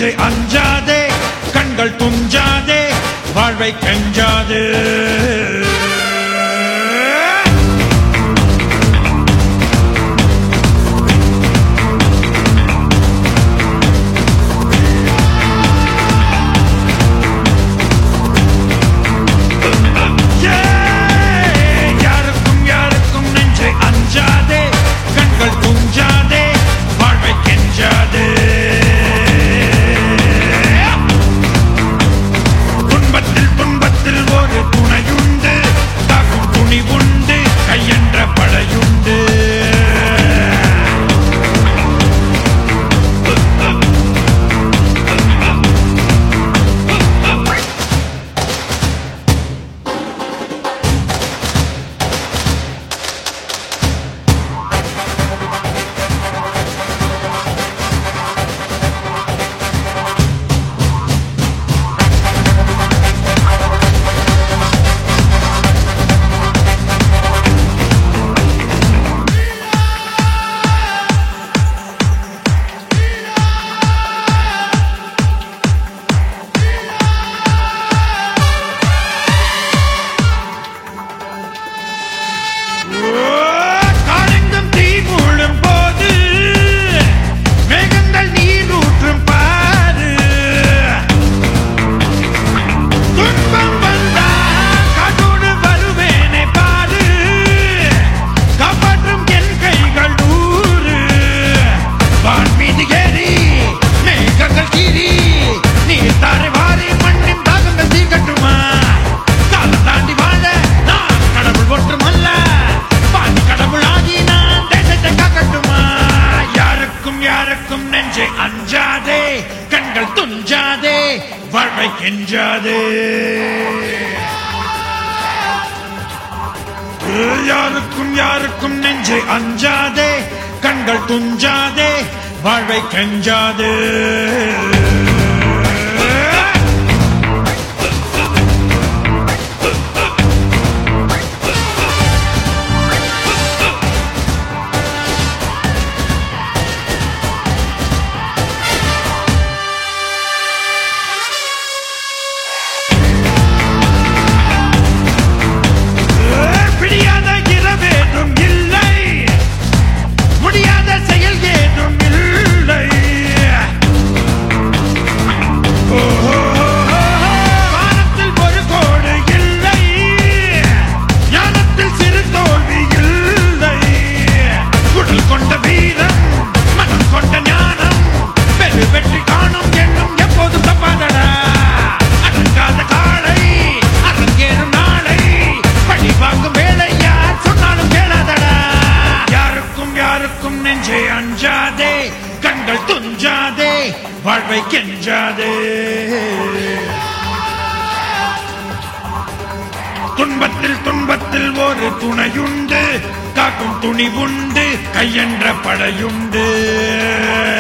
நெஞ்சை அஞ்சாதே கண்கள் துஞ்சாதே வாழ்வை கெஞ்சாதே யாருக்கும் யாருக்கும் நெஞ்சை அஞ்சாதே கண்கள் துஞ்சாதே வாழ்வை கெஞ்சாதே துன்பத்தில் துன்பத்தில் ஒரு துணையுண்டு தாக்கும் துணிவுண்டு கையென்ற படையுண்டு காலெங்கும் தீ மூழும் போது மேகங்கள் நீரூற்றும் பாரு துன்பம் வந்தா காட்டோடு வருவேனே பாரு காப்பாற்றும் என் கைகள் நூறு வான் மீது ஏறி மேகங்கள் கீறி நீர் தாரை வாரி மண்ணின் தாகங்கள் தீர்க்கட்டுமா காலம் தாண்டி வாழ நான் கடவுள் ஒன்றுமல்ல பாதி கடவுளாகி நான் தேசத்தை காக்கட்டுமா யாருக்கும் யாருக்கும் நெஞ்சை அஞ்சாதே கண்கள் துஞ்சாதே வாழ்வை கெஞ்சாதே யாருக்கும் யாருக்கும் நெஞ்சை அஞ்சாதே கண்கள் துஞ்சாதே வாழ்வை கெஞ்சாதே பிடியாத இரவேதும் இல்லை முடியாத செயல் ஏதும் இல்லை வானத்தில் ஒரு கோடு இல்லை ஞானத்தில் சிறு தோல்வி இல்லை குடல் கொண்ட வீரம் மனம் கொண்ட ஞானம் பெரு வெற்றி காணும் எண்ணம் எப்போதும் தப்பாதடா அடங்காத காளை அரங்கேறும் நாளை பழி வாங்கும் வேலை யார் சொன்னாலும் கேளாதடா யாருக்கும் யாருக்கும் நெஞ்சை அஞ்சாதே கண்கள் துஞ்சாதே வாழ்வை கெஞ்சாதே துன்பத்தில் துன்பத்தில் ஒரு துணையுண்டு காக்கும் துணிவுண்டு கையென்ற படையுண்டு